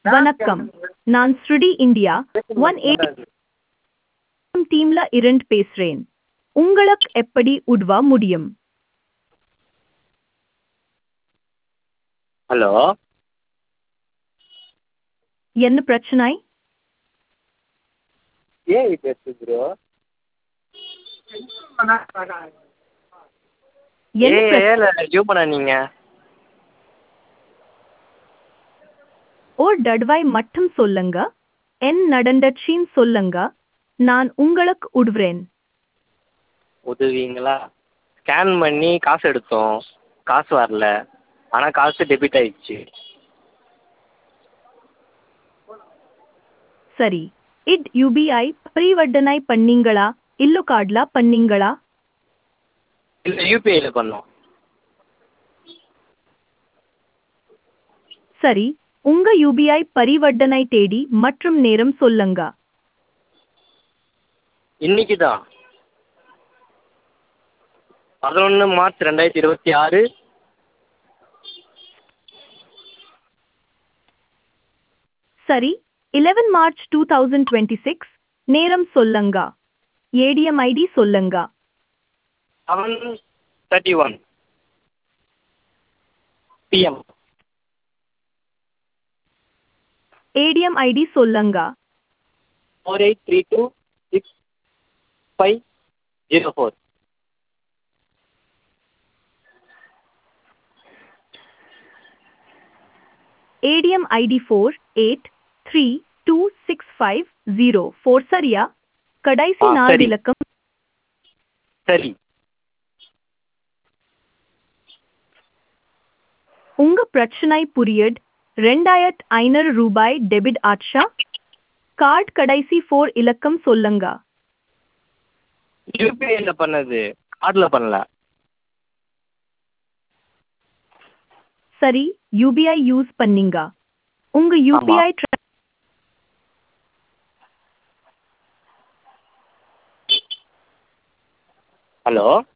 வணக்கம் நான் ஸ்ருடி இந்தியா ஒன் எயிட் டீம்ல இருந்து பேசுறேன் உங்களுக்கு எப்படி உதவ முடியும் ஹலோ என்ன பிரச்சனை ஏஐ பேசு ப்ரோ என்ன பிரச்சனை ஏஐல ஹியூமனா நீங்கள் ஓர் தடவாய் மட்டும் சொல்லுங்க என் நடந்துச்சின்னு சொல்லுங்க நான் உங்களுக்கு உதவுறேன் உதவிங்களா ஸ்கேன் பண்ணி காசு எடுத்தோம் காசு வரல ஆனால் காசு டெபிட் ஆயிடுச்சு சரி இட் யூபிஐ பரிவர்த்தனை பண்ணீங்களா இல்லோ கார்ட்ல பண்ணீங்களா இல்லை யூபிஐயில் பண்ணோம் சரி உங்க யூபிஐ பரிவர்த்தனை தேதி மற்றும் நேரம் சொல்லுங்க இன்னைக்கு தான் பதினொன்று மார்ச் ரெண்டாயிரத்தி இருபத்தி ஆறு சரி 11 March two thousand twenty six நேரம் சொல்லுங்க ஏடிஎம் ஐடி சொல்லுங்க seven thirty one PM ATM ID சொல்லுங்க four eight three two six five zero four ATM ID four eight three two six five zero four சரியா கடைசி ஆ, நாலு சரி. இலக்கம் சரி உங்க பிரச்சனை புரியட் ரெண்டாயிரத்து ஐநூறு ரூபாய் டெபிட் ஆச்சா கார்டு கடைசி ஃபோர் இலக்கம் சொல்லுங்க யூபிஐயில் பண்ணது கார்டில் பண்ணல சரி யூபிஐ யூஸ் பண்ணீங்க உங்க யூபிஐ ஹலோ